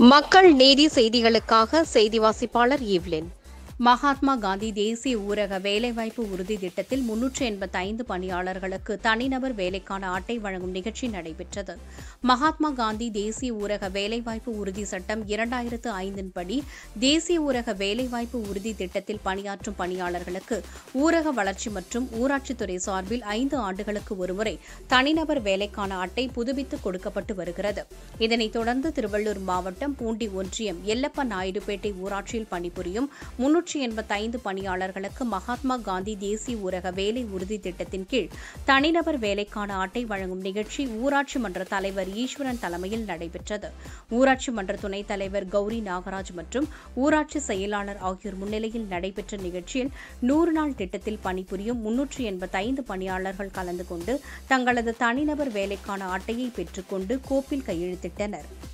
மக்கள் நீதி செய்திகளுக்காக செய்தி வாசிப்பாளர் ஈவ்லின் மகாத்மா காந்தி தேசிய ஊரக வேலைவாய்ப்பு உறுதி திட்டத்தில் முன்னூற்று எண்பத்தி ஐந்து பணியாளர்களுக்கு தனிநபர் வேலைக்கான அட்டை வழங்கும் நிகழ்ச்சி நடைபெற்றது மகாத்மா காந்தி தேசிய ஊரக வேலைவாய்ப்பு உறுதி சட்டம் இரண்டாயிரத்து ஐந்தின் படி தேசிய ஊரக வேலைவாய்ப்பு உறுதி திட்டத்தில் பணியாற்றும் பணியாளர்களுக்கு ஊரக வளர்ச்சி மற்றும் ஊராட்சித்துறை சார்பில் ஐந்து ஆண்டுகளுக்கு ஒருமுறை தனிநபர் வேலைக்கான அட்டை புதுப்பித்து கொடுக்கப்பட்டு வருகிறது இதனைத் தொடர்ந்து திருவள்ளூர் மாவட்டம் பூண்டி ஒன்றியம் எல்லப்ப நாயுடுபேட்டை ஊராட்சியில் பணிபுரியும் முன்னூற்று எண்பத்தைந்து பணியாளர்களுக்கு மகாத்மா காந்தி தேசிய ஊரக வேலை உறுதி திட்டத்தின் கீழ் தனிநபர் வேலைக்கான அட்டை வழங்கும் நிகழ்ச்சி ஊராட்சி மன்ற தலைவர் ஈஸ்வரன் தலைமையில் நடைபெற்றது ஊராட்சி மன்ற துணைத் தலைவர் கௌரி நாகராஜ் மற்றும் ஊராட்சி செயலாளர் ஆகியோர் முன்னிலையில் நடைபெற்ற நிகழ்ச்சியில் நூறு நாள் திட்டத்தில் பணிபுரியும் முன்னூற்று எண்பத்தைந்து பணியாளர்கள் கலந்து கொண்டு தங்களது தனிநபர் வேலைக்கான அட்டையை பெற்றுக்கொண்டு கோப்பில் கையெழுத்திட்டனர்